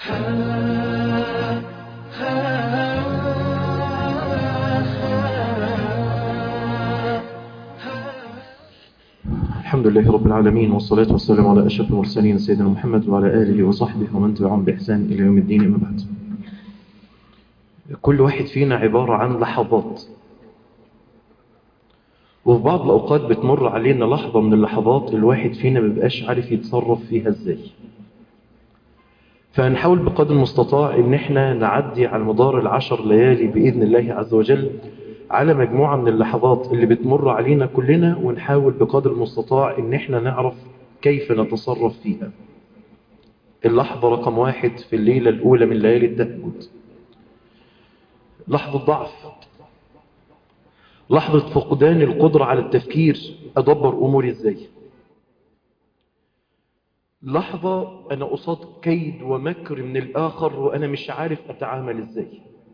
الحمد لله رب العالمين والصلاة والسلام على أشرف المرسلين سيدنا محمد وعلى آله وصحبه ومن تبعهم بإحسان إلى يوم الدين أما بعد كل واحد فينا عبارة عن لحظات وفي بعض الأوقات بتمر علينا لحظة من اللحظات الواحد فينا مبقاش عارف يتصرف فيها ازاي فهنحاول بقدر المستطاع ان احنا نعدي على مدار العشر ليالي بإذن الله عز وجل على مجموعة من اللحظات اللي بتمر علينا كلنا ونحاول بقدر المستطاع ان احنا نعرف كيف نتصرف فيها اللحظة رقم واحد في الليلة الأولى من ليالي التهجد لحظة ضعف لحظة فقدان القدرة على التفكير أدبر أموري إزاي لحظة أنا قصاد كيد ومكر من الآخر وأنا مش عارف أتعامل إزاي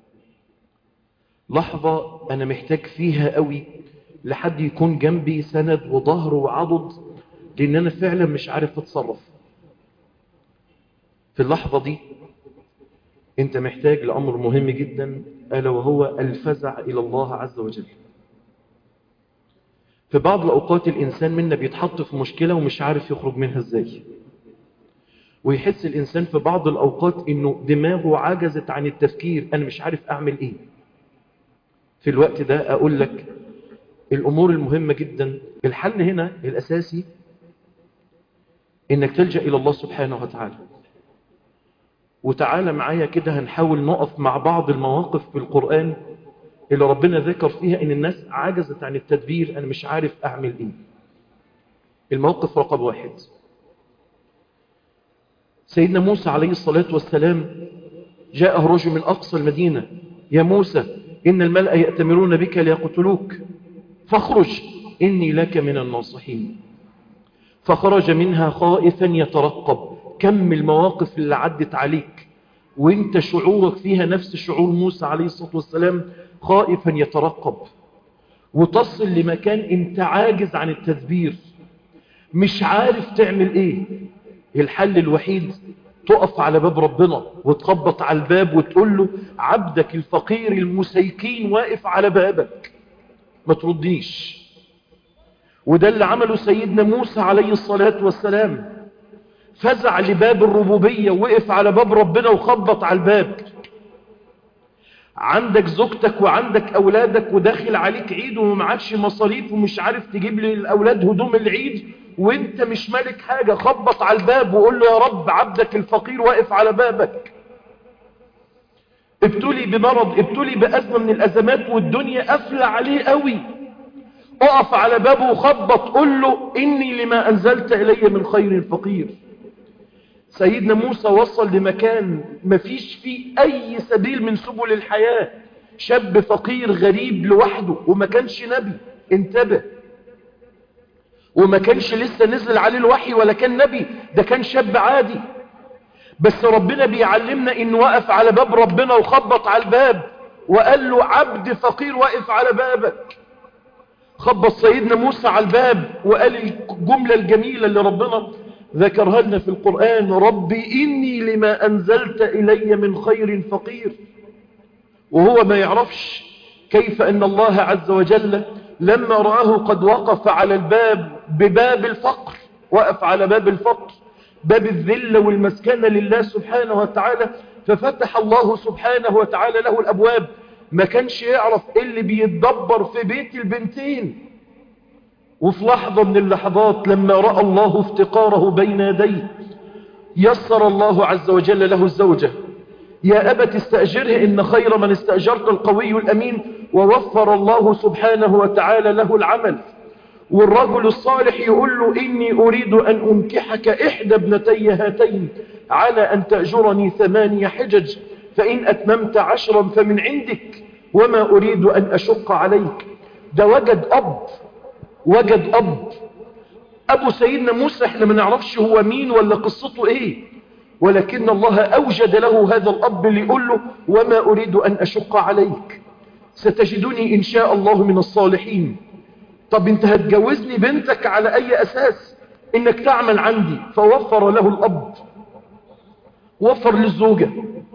لحظة أنا محتاج فيها قوي لحد يكون جنبي سند وظهر وعضد لأن أنا فعلا مش عارف أتصرف في اللحظة دي أنت محتاج لأمر مهم جدا ألا وهو الفزع إلى الله عز وجل في بعض الأوقات الإنسان منا بيتحط في مشكلة ومش عارف يخرج منها إزاي ويحس الإنسان في بعض الأوقات إنه دماغه عجزت عن التفكير أنا مش عارف أعمل إيه في الوقت ده أقول لك الأمور المهمة جدا الحل هنا الأساسي إنك تلجأ إلى الله سبحانه وتعالى وتعالى معايا كده هنحاول نقف مع بعض المواقف في القرآن اللي ربنا ذكر فيها ان الناس عجزت عن التدبير انا مش عارف اعمل ايه الموقف رقم واحد سيدنا موسى عليه الصلاة والسلام جاءه رجل من اقصى المدينة يا موسى ان الملأ يأتمرون بك ليقتلوك فاخرج اني لك من الناصحين فخرج منها خائفا يترقب كم المواقف اللي عدت عليك وانت شعورك فيها نفس شعور موسى عليه الصلاة والسلام خائفا يترقب وتصل لمكان انت عاجز عن التدبير مش عارف تعمل ايه الحل الوحيد تقف على باب ربنا وتخبط على الباب وتقول له عبدك الفقير المسيكين واقف على بابك ما تردنيش وده اللي عمله سيدنا موسى عليه الصلاة والسلام فزع لباب الربوبية وقف على باب ربنا وخبط على الباب عندك زوجتك وعندك أولادك وداخل عليك عيد ومعكش مصاريف ومش عارف تجيب لي الأولاد هدوم العيد وانت مش مالك حاجة خبط على الباب وقول له يا رب عبدك الفقير واقف على بابك ابتلي بمرض ابتلي بأزمة من الأزمات والدنيا قافله عليه قوي اقف على بابه وخبط قل له إني لما أنزلت إلي من خير فقير سيدنا موسى وصل لمكان مفيش فيه أي سبيل من سبل الحياة شاب فقير غريب لوحده وما كانش نبي انتبه وما كانش لسه نزل عليه الوحي ولا كان نبي ده كان شاب عادي بس ربنا بيعلمنا ان وقف على باب ربنا وخبط على الباب وقال له عبد فقير واقف على بابك خبط سيدنا موسى على الباب وقال الجملة الجميلة اللي ربنا ذكرها لنا في القرآن ربي إني لما أنزلت إلي من خير فقير وهو ما يعرفش كيف أن الله عز وجل لما رآه قد وقف على الباب بباب الفقر وقف على باب الفقر باب الذل والمسكنة لله سبحانه وتعالى ففتح الله سبحانه وتعالى له الأبواب ما كانش يعرف إيه اللي بيتدبر في بيت البنتين وفي لحظة من اللحظات لما رأى الله افتقاره بين يديه يسر الله عز وجل له الزوجة يا أبت استأجره إن خير من استأجرت القوي الأمين ووفر الله سبحانه وتعالى له العمل والرجل الصالح يقول له إني أريد أن أنكحك إحدى ابنتي هاتين على أن تأجرني ثمانية حجج فإن أتممت عشرا فمن عندك وما أريد أن أشق عليك ده وجد أب وجد أب أبو سيدنا موسى احنا ما نعرفش هو مين ولا قصته ايه ولكن الله أوجد له هذا الأب ليقول له وما أريد أن أشق عليك ستجدني إن شاء الله من الصالحين طب انت هتجوزني بنتك على أي أساس إنك تعمل عندي فوفر له الأب ووفر له الزوجة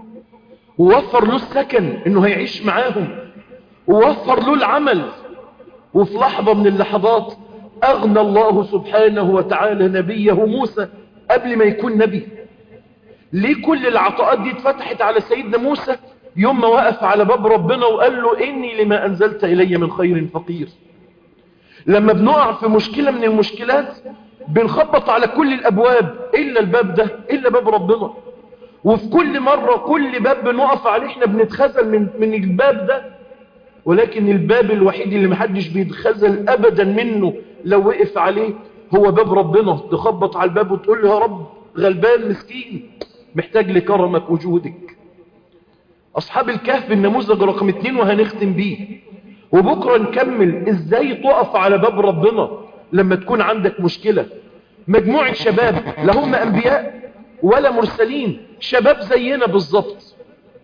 ووفر له السكن انه هيعيش معاهم ووفر له العمل وفي لحظة من اللحظات اغنى الله سبحانه وتعالى نبيه موسى قبل ما يكون نبي ليه كل العطاءات دي اتفتحت على سيدنا موسى يوم ما وقف على باب ربنا وقال له إني لما أنزلت إلي من خير فقير لما بنقع في مشكلة من المشكلات بنخبط على كل الأبواب إلا الباب ده إلا باب ربنا وفي كل مرة كل باب بنقف عليه احنا بنتخزل من, من الباب ده ولكن الباب الوحيد اللي محدش بيتخزل أبدا منه لو وقف عليه هو باب ربنا تخبط على الباب وتقول له يا رب غلبان مسكين محتاج لكرمك وجودك أصحاب الكهف النموذج رقم اتنين وهنختم بيه وبكرة نكمل ازاي تقف على باب ربنا لما تكون عندك مشكلة مجموعة شباب لا هم أنبياء ولا مرسلين شباب زينا بالظبط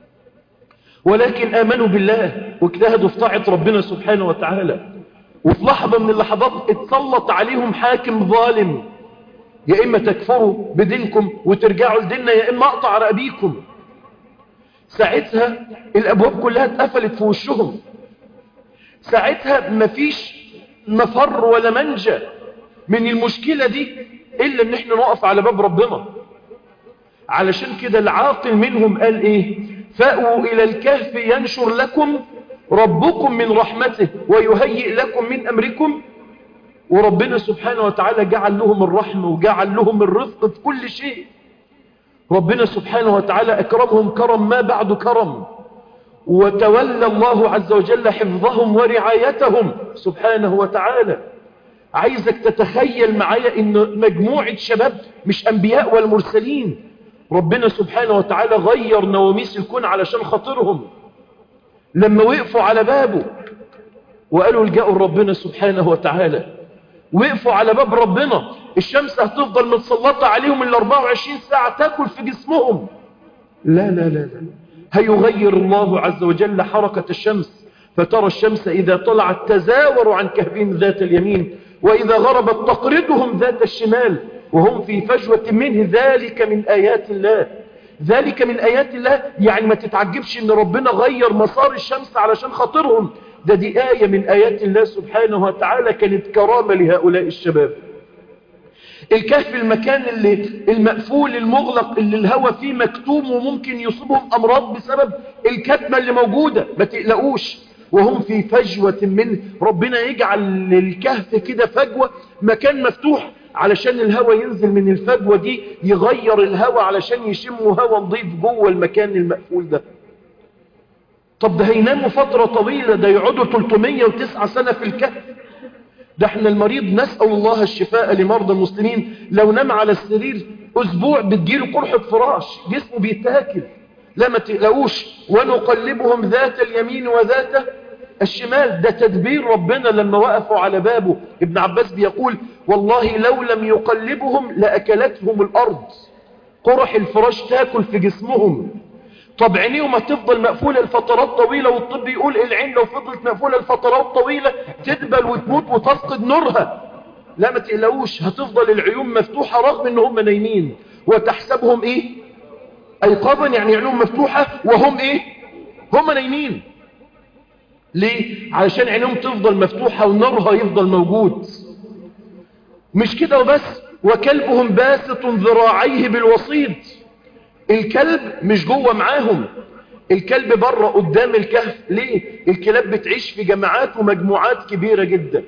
ولكن آمنوا بالله واجتهدوا في طاعة ربنا سبحانه وتعالى وفي لحظة من اللحظات اتسلط عليهم حاكم ظالم يا إما تكفروا بدينكم وترجعوا لديننا يا إما أقطع رأبيكم ساعتها الأبواب كلها اتقفلت في وشهم ساعتها مفيش مفر ولا منجى من المشكلة دي إلا ان احنا نقف على باب ربنا علشان كده العاقل منهم قال ايه فأووا إلى الكهف ينشر لكم ربكم من رحمته ويهيئ لكم من أمركم وربنا سبحانه وتعالى جعل لهم الرحمة وجعل لهم الرزق في كل شيء ربنا سبحانه وتعالى أكرمهم كرم ما بعد كرم وتولى الله عز وجل حفظهم ورعايتهم سبحانه وتعالى عايزك تتخيل معايا ان مجموعة شباب مش انبياء والمرسلين ربنا سبحانه وتعالى غير نواميس الكون علشان خاطرهم لما وقفوا على بابه وقالوا الجأوا ربنا سبحانه وتعالى وقفوا على باب ربنا الشمس هتفضل متسلطة عليهم ال 24 ساعة تاكل في جسمهم لا لا لا لا هيغير الله عز وجل حركة الشمس فترى الشمس إذا طلعت تزاور عن كهفهم ذات اليمين وإذا غربت تقرضهم ذات الشمال وهم في فجوة منه ذلك من آيات الله ذلك من آيات الله يعني ما تتعجبش ان ربنا غير مسار الشمس علشان خاطرهم ده دي آية من آيات الله سبحانه وتعالى كانت كرامة لهؤلاء الشباب الكهف المكان اللي المقفول المغلق اللي الهواء فيه مكتوم وممكن يصيبهم أمراض بسبب الكتمة اللي موجودة ما تقلقوش وهم في فجوة منه ربنا يجعل الكهف كده فجوة مكان مفتوح علشان الهواء ينزل من الفجوة دي يغير الهواء علشان يشموا هواء نظيف جوه المكان المقفول ده طب ده هيناموا فترة طويلة ده يقعدوا 309 سنة في الكهف ده احنا المريض نسأل الله الشفاء لمرضى المسلمين لو نام على السرير اسبوع بتجيله قرحة فراش جسمه بيتاكل لا ما تقلقوش ونقلبهم ذات اليمين وذات الشمال ده تدبير ربنا لما وقفوا على بابه ابن عباس بيقول والله لو لم يقلبهم لأكلتهم الأرض قرح الفراش تاكل في جسمهم طب عينيهم هتفضل مقفولة لفترات طويلة والطب يقول العين لو فضلت مقفولة لفترات طويلة تدبل وتموت وتفقد نورها لا ما تقلقوش هتفضل العيون مفتوحة رغم ان هم نايمين وتحسبهم ايه ايقاظا يعني عينهم مفتوحة وهم ايه هم نايمين ليه علشان عينهم تفضل مفتوحة ونورها يفضل موجود مش كده وبس وكلبهم باسط ذراعيه بالوسيط الكلب مش جوه معاهم الكلب بره قدام الكهف ليه الكلاب بتعيش في جماعات ومجموعات كبيرة جدا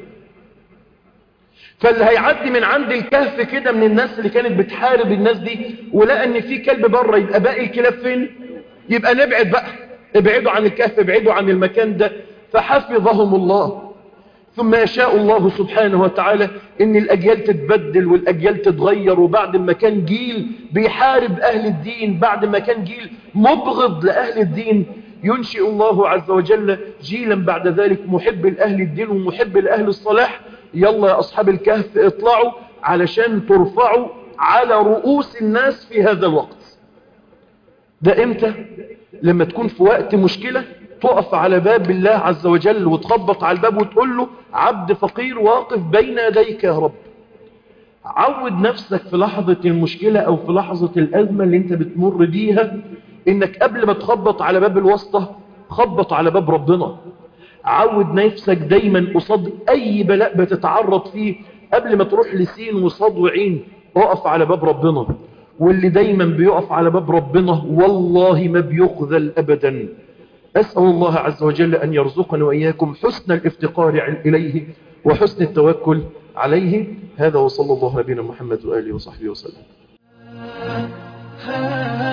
فاللي هيعدي من عند الكهف كده من الناس اللي كانت بتحارب الناس دي ولقى ان في كلب بره يبقى باقي الكلاب فين يبقى نبعد بقى ابعدوا عن الكهف ابعدوا عن المكان ده فحفظهم الله ثم يشاء الله سبحانه وتعالى ان الاجيال تتبدل والاجيال تتغير وبعد ما كان جيل بيحارب اهل الدين بعد ما كان جيل مبغض لاهل الدين ينشئ الله عز وجل جيلا بعد ذلك محب لاهل الدين ومحب لاهل الصلاح يلا يا اصحاب الكهف اطلعوا علشان ترفعوا على رؤوس الناس في هذا الوقت ده امتى لما تكون في وقت مشكلة تقف على باب الله عز وجل وتخبط على الباب وتقول له عبد فقير واقف بين يديك يا رب عود نفسك في لحظة المشكلة او في لحظة الازمة اللي انت بتمر بيها انك قبل ما تخبط على باب الواسطة خبط على باب ربنا عود نفسك دايما قصاد اي بلاء بتتعرض فيه قبل ما تروح لسين وصاد وعين اقف على باب ربنا واللي دايما بيقف على باب ربنا والله ما بيخذل ابدا أسأل الله عز وجل أن يرزقنا وإياكم حسن الافتقار إليه وحسن التوكل عليه هذا وصلى الله نبينا محمد وآله وصحبه وسلم